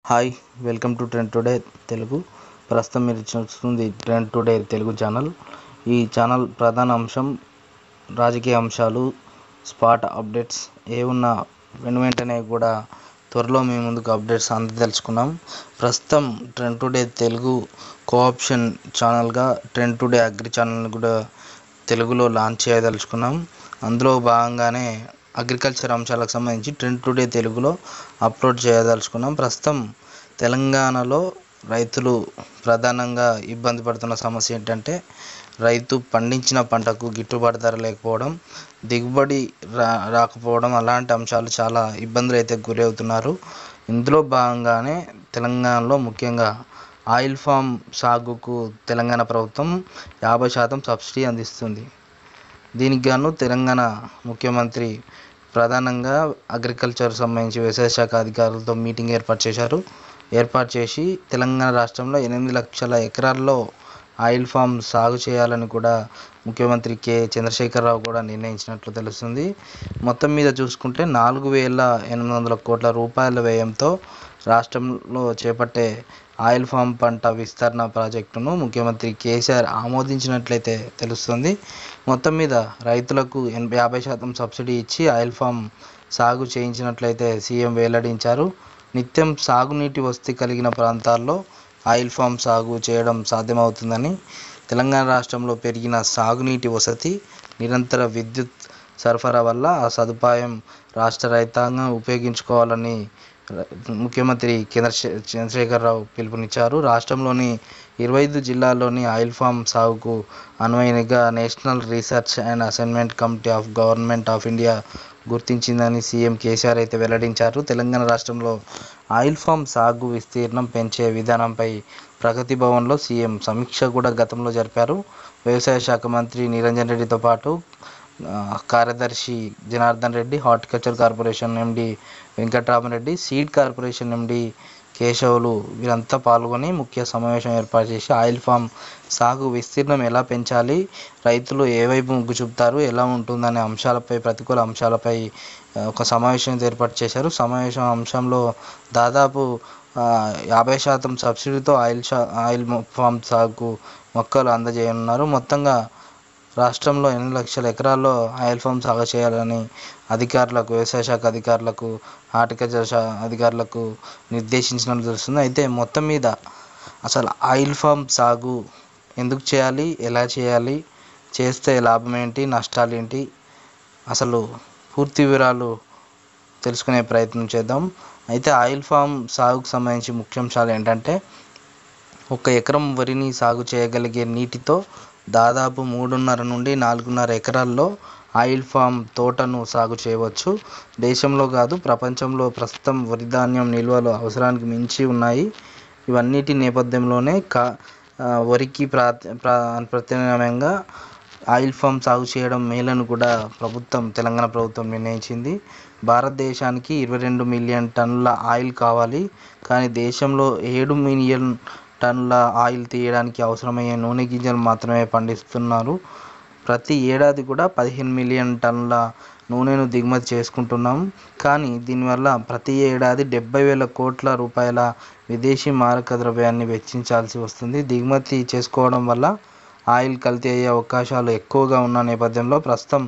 hi welcome to trend today Telugu ప్రస్తుతం మీరు చూస్తుంది ట్రెండ్ టుడే తెలుగు ఛానల్ ఈ ఛానల్ ప్రధాన అంశం రాజకీయ అంశాలు స్పాట్ అప్డేట్స్ ఏ ఉన్నా వెను వెంటనే కూడా త్వరలో మీ ముందుకు అప్డేట్స్ అందదలుచుకున్నాం ప్రస్తుతం ట్రెండ్ టుడే తెలుగు కోఆప్షన్ ఛానల్గా ట్రెండ్ టుడే అగ్రి ఛానల్ని కూడా తెలుగులో లాంచ్ చేయదలుచుకున్నాం అందులో భాగంగానే అగ్రికల్చర్ అంశాలకు సంబంధించి ట్రెండ్ టుడే తెలుగులో అప్లోడ్ చేయదలుచుకున్నాం ప్రస్తుతం తెలంగాణలో రైతులు ప్రధానంగా ఇబ్బంది పడుతున్న సమస్య ఏంటంటే రైతు పండించిన పంటకు గిట్టుబాటు ధర లేకపోవడం దిగుబడి రా రాకపోవడం అలాంటి అంశాలు చాలా ఇబ్బందులు అయితే గురి అవుతున్నారు ఇందులో భాగంగానే తెలంగాణలో ముఖ్యంగా ఆయిల్ ఫామ్ సాగుకు తెలంగాణ ప్రభుత్వం యాభై శాతం సబ్సిడీ అందిస్తుంది దీనికి గాను తెలంగాణ ముఖ్యమంత్రి ప్రధానంగా అగ్రికల్చర్ సంబంధించి వ్యవసాయ శాఖ అధికారులతో మీటింగ్ ఏర్పాటు చేశారు ఏర్పాటు చేసి తెలంగాణ రాష్ట్రంలో ఎనిమిది లక్షల ఎకరాల్లో ఆయిల్ ఫామ్ సాగు చేయాలని కూడా ముఖ్యమంత్రి కె చంద్రశేఖరరావు కూడా నిర్ణయించినట్లు తెలుస్తుంది మొత్తం మీద చూసుకుంటే నాలుగు వేల ఎనిమిది వందల కోట్ల రూపాయల వ్యయంతో రాష్ట్రంలో చేపట్టే ఆయిల్ ఫామ్ పంట విస్తరణ ప్రాజెక్టును ముఖ్యమంత్రి కేసీఆర్ ఆమోదించినట్లయితే తెలుస్తుంది మొత్తం మీద రైతులకు ఎనభై యాభై శాతం సబ్సిడీ ఇచ్చి ఆయిల్ ఫామ్ సాగు చేయించినట్లయితే సీఎం వెల్లడించారు నిత్యం సాగునీటి వసతి కలిగిన ప్రాంతాల్లో ఆయిల్ ఫామ్ సాగు చేయడం సాధ్యమవుతుందని తెలంగాణ రాష్ట్రంలో పెరిగిన సాగునీటి వసతి నిరంతర విద్యుత్ సరఫరా వల్ల ఆ సదుపాయం రాష్ట్ర రైతాంగం ఉపయోగించుకోవాలని ముఖ్యమంత్రి కేంద్ర చంద్రశేఖరరావు పిలుపునిచ్చారు రాష్ట్రంలోని ఇరవై ఐదు జిల్లాల్లోని ఆయిల్ ఫామ్ సాగుకు అనువైనగా national research and assignment committee of government of India గుర్తించిందని సీఎం కేసీఆర్ అయితే వెల్లడించారు తెలంగాణ రాష్ట్రంలో ఆయిల్ ఫామ్ సాగు విస్తీర్ణం పెంచే విధానంపై ప్రగతి భవన్లో సీఎం సమీక్ష కూడా గతంలో జరిపారు వ్యవసాయ శాఖ మంత్రి నిరంజన్ రెడ్డితో పాటు కార్యదర్శి Janardhan Reddy horticulture corporation MD Venkatramareddy seed corporation MD Keshavulu వీరంతా పాల్గొని ముఖ్య సమావేశం ఏర్పాటు చేసి ఆయిల్ ఫామ్ సాగు విస్తీర్ణం ఎలా పెంచాలి రైతులు ఏ వైపు మొగ్గు చూపుతారు ఎలా ఉంటుందనే అంశాలపై ప్రతికూల అంశాలపై ఒక సమావేశం ఏర్పాటు చేశారు సమావేశం అంశంలో దాదాపు యాభై శాతం సబ్సిడీతో ఆయిల్ షా ఆయిల్ ఫామ్ సాగుకు మొక్కలు అందజేయనున్నారు మొత్తంగా రాష్ట్రంలో ఎనిమిది లక్షల ఎకరాల్లో ఆయిల్ ఫామ్ సాగు చేయాలని అధికారులకు వ్యవసాయ శాఖ అధికారులకు హార్టికల్చర్ శా అధికారులకు నిర్దేశించినట్లు తెలుస్తుంది అయితే మొత్తం మీద అసలు ఆయిల్ ఫామ్ సాగు ఎందుకు చేయాలి ఎలా చేయాలి చేస్తే లాభం ఏంటి నష్టాలు ఏంటి అసలు పూర్తి వివరాలు తెలుసుకునే ప్రయత్నం చేద్దాం అయితే ఆయిల్ ఫామ్ సాగుకు సంబంధించి ముఖ్యాంశాలు ఏంటంటే ఒక ఎకరం వరిని సాగు చేయగలిగే నీటితో దాదాపు మూడున్నర నుండి నాలుగున్నర ఎకరాల్లో ఆయిల్ ఫామ్ తోటను సాగు చేయవచ్చు దేశంలో కాదు ప్రపంచంలో ప్రస్తుతం వరి ధాన్యం నిల్వలు అవసరానికి మించి ఉన్నాయి ఇవన్నిటి నేపథ్యంలోనే కా వరికి ప్రా ప్రత్యామ్నాయంగా ఆయిల్ ఫామ్ సాగు చేయడం మేలని కూడా ప్రభుత్వం తెలంగాణ ప్రభుత్వం నిర్ణయించింది భారతదేశానికి ఇరవై రెండు మిలియన్ టన్నుల ఆయిల్ కావాలి కానీ దేశంలో ఏడు మిలియన్ టన్నుల ఆయిల్ తీయడానికి అవసరమయ్యే నూనె గింజలు మాత్రమే పండిస్తున్నారు ప్రతి ఏడాది కూడా పదిహేను మిలియన్ టన్నుల నూనెను దిగుమతి చేసుకుంటున్నాం కానీ దీనివల్ల ప్రతి ఏడాది డెబ్బై వేల కోట్ల రూపాయల విదేశీ మారక ద్రవ్యాన్ని వెచ్చించాల్సి వస్తుంది దిగుమతి చేసుకోవడం వల్ల ఆయిల్ కల్తీ అయ్యే అవకాశాలు ఎక్కువగా ఉన్న నేపథ్యంలో ప్రస్తుతం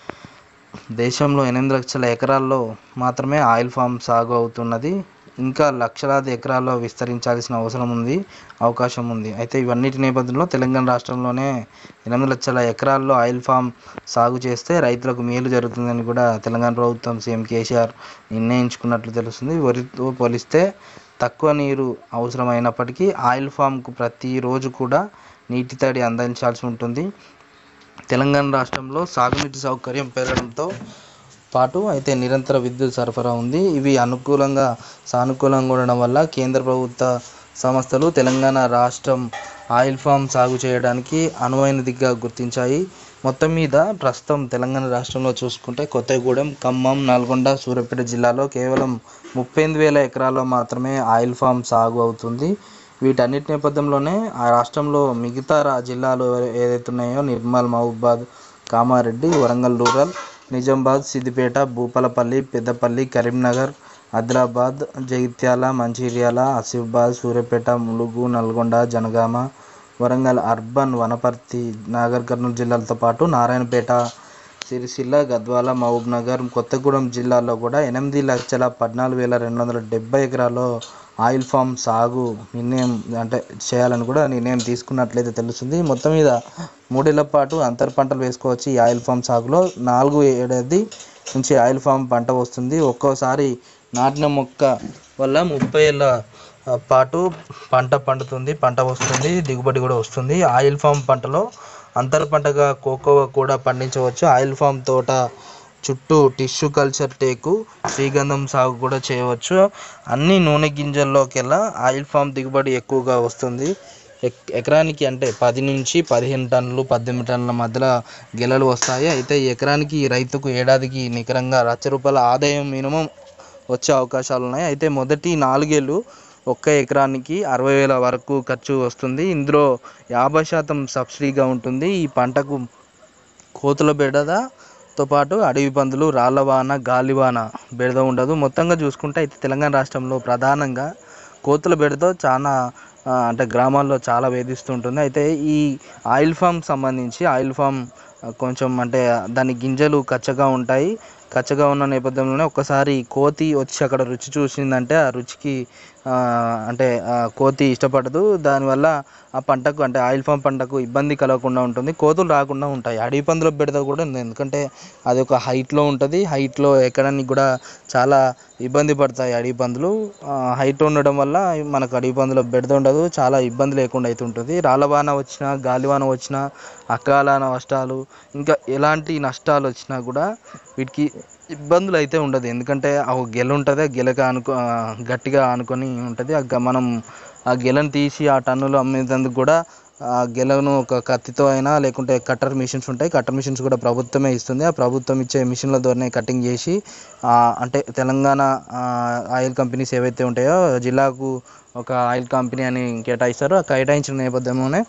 దేశంలో ఎనిమిది లక్షల ఎకరాల్లో మాత్రమే ఆయిల్ ఫామ్ సాగు అవుతున్నది ఇంకా లక్షలాది ఎకరాల్లో విస్తరించాల్సిన అవసరం ఉంది అవకాశం ఉంది అయితే ఇవన్నిటి నేపథ్యంలో తెలంగాణ రాష్ట్రంలోనే ఎనిమిది లక్షల ఎకరాల్లో ఆయిల్ ఫామ్ సాగు చేస్తే రైతులకు మేలు జరుగుతుందని కూడా తెలంగాణ ప్రభుత్వం సీఎం కేసీఆర్ నిర్ణయించుకున్నట్లు తెలుస్తుంది వరితో పోలిస్తే తక్కువ నీరు అవసరమైనప్పటికీ ఆయిల్ ఫామ్కు ప్రతిరోజు కూడా నీటి తడి అందించాల్సి ఉంటుంది తెలంగాణ రాష్ట్రంలో సాగునీటి సౌకర్యం పెరగడంతో పాటు అయితే నిరంతర విద్యుత్ సరఫరా ఉంది ఇవి అనుకూలంగా సానుకూలంగా ఉండడం వల్ల కేంద్ర ప్రభుత్వ సంస్థలు తెలంగాణ రాష్ట్రం ఆయిల్ ఫామ్ సాగు చేయడానికి అనువైనదిగా గుర్తించాయి మొత్తం మీద ప్రస్తుతం తెలంగాణ రాష్ట్రంలో చూసుకుంటే కొత్తగూడెం ఖమ్మం నల్గొండ సూర్యాపేట జిల్లాలో కేవలం ముప్పై ఎనిమిది వేల ఎకరాల్లో మాత్రమే ఆయిల్ ఫామ్ సాగు అవుతుంది వీటన్నిటి నేపథ్యంలోనే ఆ రాష్ట్రంలో మిగతా రా జిల్లాలు ఏదైతే ఉన్నాయో Nirmal Mahabubad Kamareddy Warangal rural Nizamabad Siddipet Bhupalpally Peddapalli Karimnagar Adilabad Jagtial Mancherial Asifabad Suryapet Mulugu Nalgonda Jangaon Warangal urban Wanaparthy Nagarkurnool జిల్లాలతో పాటు నారాయణపేట సిరిసిల్ల గద్వాల మహబూబ్ నగర్ కొత్తగూడెం జిల్లాలో కూడా ఎనిమిది లక్షల పద్నాలుగు వేల రెండు వందల డెబ్బై ఎకరాల్లో ఆయిల్ ఫామ్ సాగు నిర్ణయం అంటే చేయాలని కూడా నిర్ణయం తీసుకున్నట్లయితే తెలుస్తుంది మొత్తం మీద మూడేళ్ల పాటు అంతర పంటలు వేసుకోవచ్చు ఈ ఆయిల్ ఫామ్ సాగులో నాలుగు ఏడాది నుంచి ఆయిల్ ఫామ్ పంట వస్తుంది ఒక్కోసారి నాటిన మొక్క వల్ల ముప్పై ఏళ్ళ ఆ, పాటు పంట పండుతుంది పంట వస్తుంది దిగుబడి కూడా వస్తుంది ఆయిల్ ఫామ్ పంటలో అంతర పంటగా కోకో కూడా పండించవచ్చు ఆయిల్ ఫామ్ తోట చుట్టూ టిష్యూ కల్చర్ టేకు శ్రీగంధం సాగు కూడా చేయవచ్చు అన్ని నూనె గింజల్లోకెల్లా ఆయిల్ ఫామ్ దిగుబడి ఎక్కువగా వస్తుంది ఎక్- ఎకరానికి అంటే పది నుంచి పదిహేను టన్నులు పద్దెనిమిది టన్నుల మధ్యలో గెలలు వస్తాయి అయితే ఈ ఎకరానికి ఈ రైతుకు ఏడాదికి నికరంగా లక్ష రూపాయల ఆదాయం మినిమం వచ్చే అవకాశాలు ఉన్నాయి అయితే మొదటి నాలుగేళ్ళు ఒక్క ఎకరానికి అరవై వేల వరకు ఖర్చు వస్తుంది ఇందులో యాభై శాతం సబ్సిడీగా ఉంటుంది ఈ పంటకు కోతుల బెడదతో పాటు అడవి పందులు రాళ్ళవాన గాలివాన బెడద ఉండదు మొత్తంగా చూసుకుంటే అయితే తెలంగాణ రాష్ట్రంలో ప్రధానంగా కోతుల బెడతో చాలా ఆ, అంటే గ్రామాల్లో చాలా వేధిస్తుంటుంది అయితే ఈ ఆయిల్ ఫామ్ సంబంధించి ఆయిల్ ఫామ్ ఆ, కొంచెం అంటే దాని గింజలు కచ్చగా ఉంటాయి కచ్చగా ఉన్న నేపథ్యంలోనే ఒక్కసారి కోతి వచ్చి అక్కడ రుచి చూసిందంటే ఆ రుచికి ఆ, అంటే ఆ కోతి ఇష్టపడదు దానివల్ల ఆ పంటకు అంటే ఆయిల్ ఫామ్ పంటకు ఇబ్బంది కలగకుండా ఉంటుంది కోతులు రాకుండా ఉంటాయి అడవి పందుల బెడద కూడా ఉంది ఎందుకంటే అది ఒక హైట్లో ఉంటుంది హైట్లో ఎక్కడానికి కూడా చాలా ఇబ్బంది పడతాయి అడవి పందులు హైట్ ఉండడం వల్ల మనకు అడవి పందుల బెడద ఉండదు చాలా ఇబ్బంది లేకుండా అయితే ఉంటుంది రాళ్ళవాన వచ్చినా గాలివాన వచ్చినా అకాల నష్టాలు ఇంకా ఎలాంటి నష్టాలు వచ్చినా కూడా వీటికి ఇబ్బందులు అయితే ఉండదు ఎందుకంటే ఆ ఒక గెల ఉంటుంది ఆ గెలకు ఆనుకో ఆ గట్టిగా ఆనుకొని ఉంటుంది ఆ గ- మనం ఆ గెలను తీసి ఆ టన్నులు అమ్మేందుకు కూడా ఆ గెలను ఒక కత్తితో అయినా లేకుంటే కట్టర్ మిషన్స్ ఉంటాయి కట్టర్ మిషన్స్ కూడా ప్రభుత్వమే ఇస్తుంది ఆ ప్రభుత్వం ఇచ్చే మిషన్ల ద్వారానే కటింగ్ చేసి ఆ, అంటే తెలంగాణ ఆ, ఆయిల్ కంపెనీస్ ఏవైతే ఉంటాయో జిల్లాకు ఒక ఆయిల్ కంపెనీ అని కేటాయిస్తారు ఆ కేటాయించిన నేపథ్యంలోనే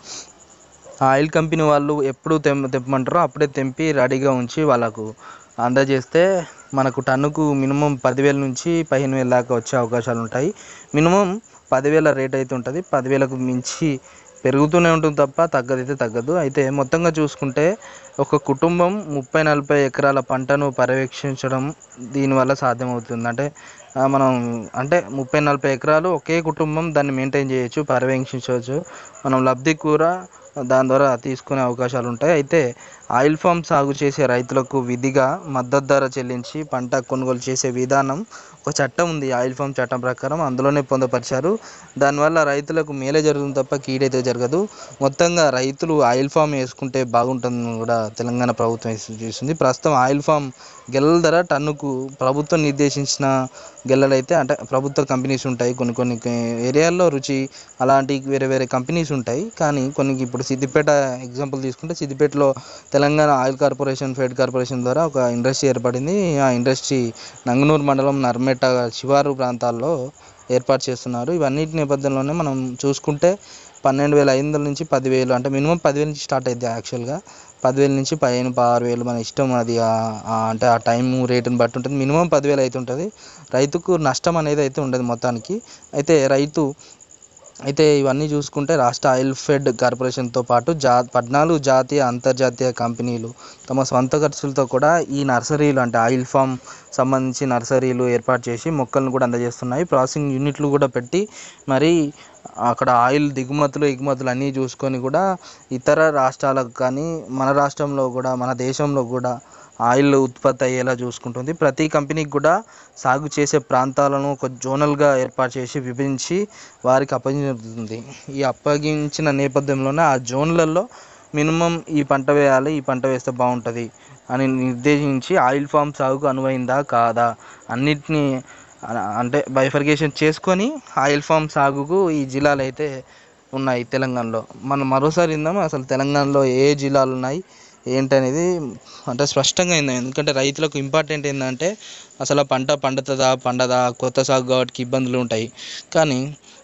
ఆ ఆయిల్ కంపెనీ వాళ్ళు ఎప్పుడు తెం తెప్పమంటారో అప్పుడే తెంపి రెడీగా ఉంచి వాళ్ళకు అందజేస్తే మనకు టన్నుకు మినిమం పదివేల నుంచి పదిహేను వేల దాకా వచ్చే అవకాశాలు ఉంటాయి మినిమం పదివేల రేట్ అయితే ఉంటుంది పదివేలకు మించి పెరుగుతూనే ఉంటుంది తప్ప తగ్గదైతే తగ్గదు అయితే మొత్తంగా చూసుకుంటే ఒక కుటుంబం ముప్పై నలభై ఎకరాల పంటను పర్యవేక్షించడం దీనివల్ల సాధ్యమవుతుంది అంటే ఆ, మనం అంటే ముప్పై నలభై ఎకరాలు ఒకే కుటుంబం దాన్ని మెయింటైన్ చేయొచ్చు పర్యవేక్షించవచ్చు మనం లబ్ధి కూర దాని ద్వారా తీసుకునే అవకాశాలు ఉంటాయి అయితే ఆయిల్ ఫామ్ సాగు చేసే రైతులకు విధిగా మద్దతు ధర చెల్లించి పంట కొనుగోలు చేసే విధానం ఒక చట్టం ఉంది ఆయిల్ ఫామ్ చట్టం ప్రకారం అందులోనే పొందుపరిచారు దానివల్ల రైతులకు మేలే జరుగుతుంది తప్ప కీడైతే జరగదు మొత్తంగా రైతులు ఆయిల్ ఫామ్ వేసుకుంటే బాగుంటుందని కూడా తెలంగాణ ప్రభుత్వం చూస్తుంది ప్రస్తుతం ఆయిల్ ఫామ్ గెలల ధర టన్నుకు ప్రభుత్వం నిర్దేశించిన గెల్లలు అయితే అంటే ప్రభుత్వ కంపెనీస్ ఉంటాయి కొన్ని కొన్ని ఏరియాల్లో రుచి అలాంటి వేరే వేరే కంపెనీస్ ఉంటాయి కానీ కొన్ని ఇప్పుడు సిద్దిపేట ఎగ్జాంపుల్ తీసుకుంటే సిద్దిపేటలో Telangana oil corporation fed corporation ద్వారా ఒక ఇండస్ట్రీ ఏర్పడింది ఆ ఇండస్ట్రీ నంగనూరు మండలం నర్మెట శివారు ప్రాంతాల్లో ఏర్పాటు చేస్తున్నారు ఇవన్నిటి నేపథ్యంలోనే మనం చూసుకుంటే పన్నెండు వేల ఐదు వందల నుంచి పదివేలు అంటే మినిమం పదివేల నుంచి స్టార్ట్ అవుతుంది యాక్చువల్గా పదివేల నుంచి పదిహేను ఆరు వేలు మన ఇష్టం అది ఆ- ఆ అంటే ఆ టైం రేటుని బట్టి ఉంటుంది మినిమం పదివేలు అయితే ఉంటుంది రైతుకు నష్టం అనేది అయితే ఉండదు మొత్తానికి అయితే రైతు అయితే ఇవన్నీ చూసుకుంటే రాష్ట్ర ఆయిల్ ఫెడ్ కార్పొరేషన్తో పాటు జా పద్నాలుగు జాతీయ అంతర్జాతీయ కంపెనీలు తమ సొంత ఖర్చులతో కూడా ఈ నర్సరీలు అంటే ఆయిల్ ఫామ్ సంబంధించి నర్సరీలు ఏర్పాటు చేసి మొక్కలను కూడా అందజేస్తున్నాయి ప్రాసెసింగ్ యూనిట్లు కూడా పెట్టి మరి అక్కడ ఆయిల్ దిగుమతులు ఎగుమతులు అన్నీ చూసుకొని కూడా ఇతర రాష్ట్రాలకు కానీ మన రాష్ట్రంలో కూడా మన దేశంలో కూడా ఆయిల్ ఉత్పత్తి అయ్యేలా చూసుకుంటుంది ప్రతి కంపెనీకి కూడా సాగు చేసే ప్రాంతాలను ఒక జోనల్గా ఏర్పాటు చేసి విభజించి వారికి అప్పగించుతుంది ఈ అప్పగించిన నేపథ్యంలోనే ఆ జోన్లలో మినిమం ఈ పంట వేయాలి ఈ పంట వేస్తే బాగుంటుంది అని నిర్దేశించి ఆయిల్ ఫామ్ సాగుకు అనువైందా కాదా అన్నిటినీ అ- అంటే బైఫర్గేషన్ చేసుకొని ఆయిల్ ఫామ్ సాగుకు ఈ జిల్లాలు అయితే ఉన్నాయి తెలంగాణలో మనం మరోసారి ఇందాం అసలు తెలంగాణలో ఏ జిల్లాలు ఉన్నాయి ఏంటనేది అంటే స్పష్టంగా అయింది ఎందుకంటే రైతులకు ఇంపార్టెంట్ ఏంటంటే అసలు ఆ పంట పండుతుందా పండదా కొత్త సాగు కాబట్టి ఇబ్బందులు ఉంటాయి కానీ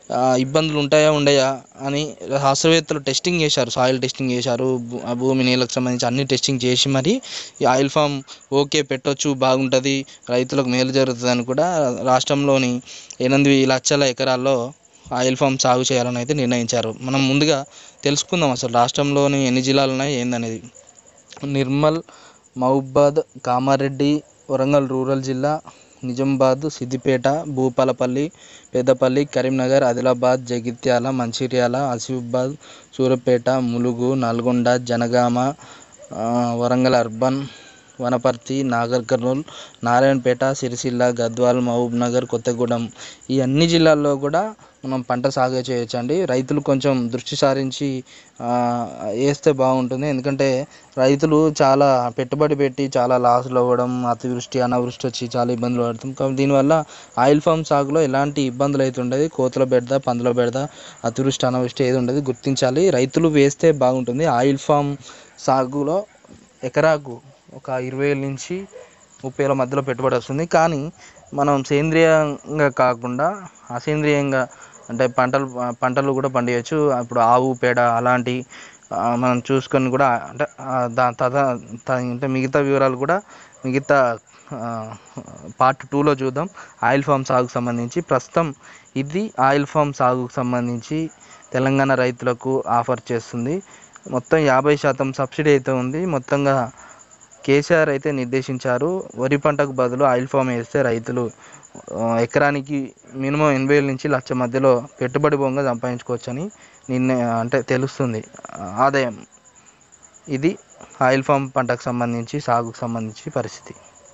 ఆ, ఇబ్బందులు ఉంటాయా ఉండయా అని శాస్త్రవేత్తలు టెస్టింగ్ చేశారు సాయిల్ టెస్టింగ్ చేశారు భూ- ఆ భూమి నీళ్ళకి సంబంధించి అన్ని టెస్టింగ్ చేసి మరి ఈ ఆయిల్ ఫామ్ ఓకే పెట్టొచ్చు బాగుంటుంది రైతులకు మేలు జరుగుతుంది అని కూడా రాష్ట్రంలోని ఎనిమిది లక్షల ఎకరాల్లో ఆయిల్ ఫామ్ సాగు చేయాలని అయితే నిర్ణయించారు మనం ముందుగా తెలుసుకుందాం అసలు రాష్ట్రంలోని ఎన్ని జిల్లాలు ఉన్నాయి ఏందనేది నిర్మల్ మహబూబాద్ కామారెడ్డి వరంగల్ రూరల్ జిల్లా నిజామాబాద్ సిద్దిపేట భూపాలపల్లి పెద్దపల్లి కరీంనగర్ ఆదిలాబాద్ జగిత్యాల మంచిర్యాల ఆసిఫాబాద్ సూర్యాపేట ములుగు నల్గొండ జనగామ ఆ, Warangal urban Wanaparthy Nagarkurnool Narayanpet Sircilla Gadwal Mahabubnagar Kothagudem ఈ అన్ని జిల్లాల్లో కూడా మనం పంట సాగు చేయొచ్చండి రైతులు కొంచెం దృష్టి సారించి ఆ, వేస్తే బాగుంటుంది ఎందుకంటే రైతులు చాలా పెట్టుబడి పెట్టి చాలా లాస్లు అవ్వడం అతివృష్టి అనావృష్టి వచ్చి చాలా ఇబ్బందులు పడతాం కాబట్టి దీనివల్ల ఆయిల్ ఫామ్ సాగులో ఎలాంటి ఇబ్బందులు అయితే ఉండదు కోతుల బెడద పందుల బెడద అతివృష్టి అనావృష్టి ఏది ఉండదు గుర్తించాలి రైతులు వేస్తే బాగుంటుంది ఆయిల్ ఫామ్ సాగులో ఎకరాకు ఒక ఇరవై వేల నుంచి ముప్పై వేల మధ్యలో పెట్టుబడి వస్తుంది కానీ మనం సేంద్రియంగా కాకుండా అసేంద్రియంగా అంటే పంటలు పంటలు కూడా పండియచ్చు ఇప్పుడు ఆవు పేడ అలాంటి ఆ, మనం చూసుకొని కూడా అంటే ఆ, దా తద త- అంటే మిగతా వివరాలు కూడా మిగతా పార్ట్ టూలో చూద్దాం ఆయిల్ ఫామ్ సాగుకు సంబంధించి ప్రస్తుతం ఇది ఆయిల్ ఫామ్ సాగుకు సంబంధించి తెలంగాణ రైతులకు ఆఫర్ చేస్తుంది మొత్తం యాభై శాతం సబ్సిడీ అయితే ఉంది మొత్తంగా కేసీఆర్ అయితే నిర్దేశించారు వరి పంటకు బదులు ఆయిల్ ఫామ్ వేస్తే రైతులు ఆ, ఎకరానికి మినిమం ఎనభై వేల నుంచి లక్ష మధ్యలో పెట్టుబడి భూమిగా సంపాదించుకోవచ్చని నిన్న అంటే తెలుస్తుంది ఆ, ఆదాయం ఇది ఆయిల్ ఫామ్ పంటకు సంబంధించి సాగుకు సంబంధించి పరిస్థితి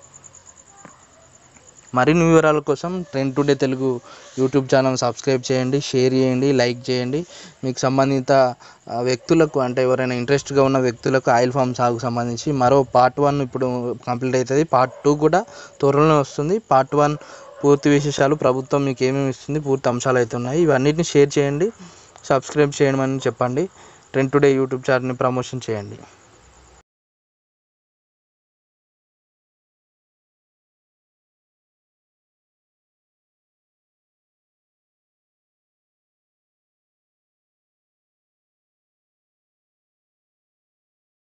మరిన్ని వివరాల కోసం trend today Telugu YouTube channel subscribe చేయండి షేర్ చేయండి లైక్ చేయండి మీకు సంబంధిత ఆ, వ్యక్తులకు అంటే ఎవరైనా ఇంట్రెస్ట్గా ఉన్న వ్యక్తులకు ఆయిల్ ఫామ్ సాగుకు సంబంధించి మరో పార్ట్ వన్ ఇప్పుడు కంప్లీట్ అవుతుంది పార్ట్ టూ కూడా త్వరలో వస్తుంది పార్ట్ వన్ పూర్తి విశేషాలు ప్రభుత్వం మీకు ఏమేమి ఇస్తుంది పూర్తి అంశాలు అయితే ఉన్నాయి ఇవన్నిటిని షేర్ చేయండి సబ్స్క్రైబ్ చేయమని చెప్పండి ట్రెండ్ టుడే యూట్యూబ్ ఛానల్ని ప్రమోషన్ చేయండి